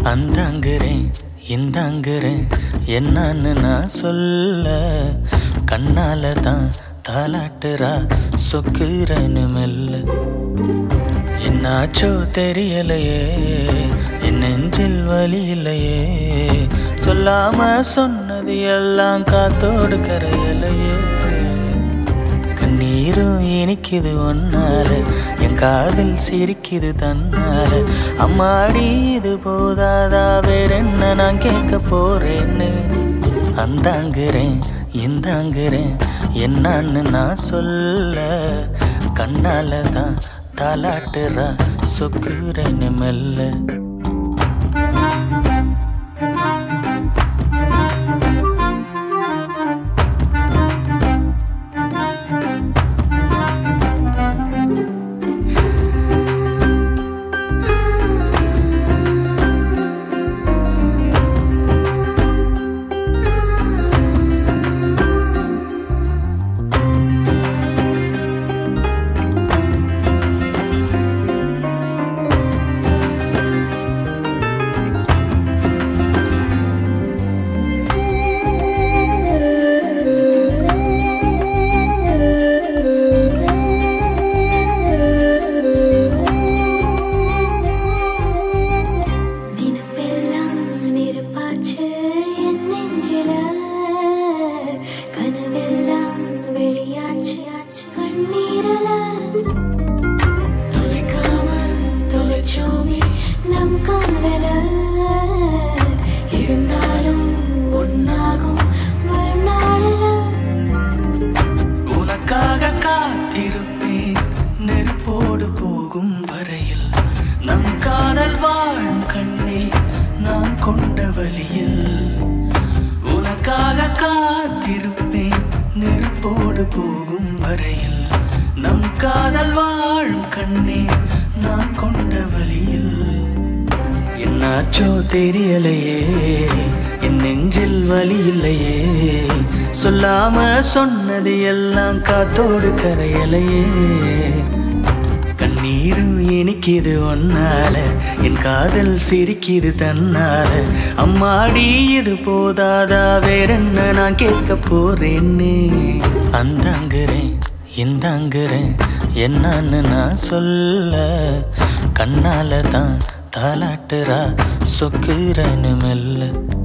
அந்தாங்கிறேன் இந்தாங்கிறேன் என்னன்னு நான் சொல்ல கண்ணால தான் தாலாட்டுறா சொக்குறேன்னு மெல்ல என்னாச்சோ தெரியலையே என் நெஞ்சில் வலி இல்லையே சொல்லாம சொன்னது எல்லாம் காத்தோடு கரையலையே கண்ணீரும் இனிக்குது ஒன்னால என் காதல் சிரிக்குது தன்னால அம்மாடி இது போதாதா வேற என்ன நான் கேட்க போறேன்னு அந்தாங்கிறேன் இந்தாங்கிறேன் என்னன்னு நான் சொல்ல கண்ணால தான் தாலாட்டுறா சொக்குறேன்னு மெல்ல நினைப்பெல்லாம் நெருப்பாச்சு என் நெஞ்சில கனவெல்லாம் வெளியாச்சு கண்ணீரல தொலைக்காம தொலைச்சோமே நம் காதல இருந்தாலும் ஒன்னாகும் மறுநாளில உனக்காக காத்திருப்பேன் நெருப்போடு போகும் வரையில் நம் காதல் வாழும் கண்ணே நான் கொண்ட வழியில் உனக்காக காத்திருப்பேன் நெருப்போடு போகும் வரையில் நம் காதல் வாழும் கண்ணே நான் கொண்ட வழியில் என்னாச்சோ தெரியலையே என் நெஞ்சில் வலி இல்லையே சொல்லாம சொன்னது எல்லாம் காத்தோடு கரையலையே கண்ணீரும் இனிக்குது ஒன்னால என் காதல் சிரிக்குது தன்னால அம்மாடி இது போதாதா வேற என்ன நான் கேட்க போறேன்னு அந்தாங்கிறேன் இந்தாங்கிறேன் என்னன்னு நான் சொல்ல கண்ணால தான் தாலாட்டுறா சொக்குறேன்னு மெல்ல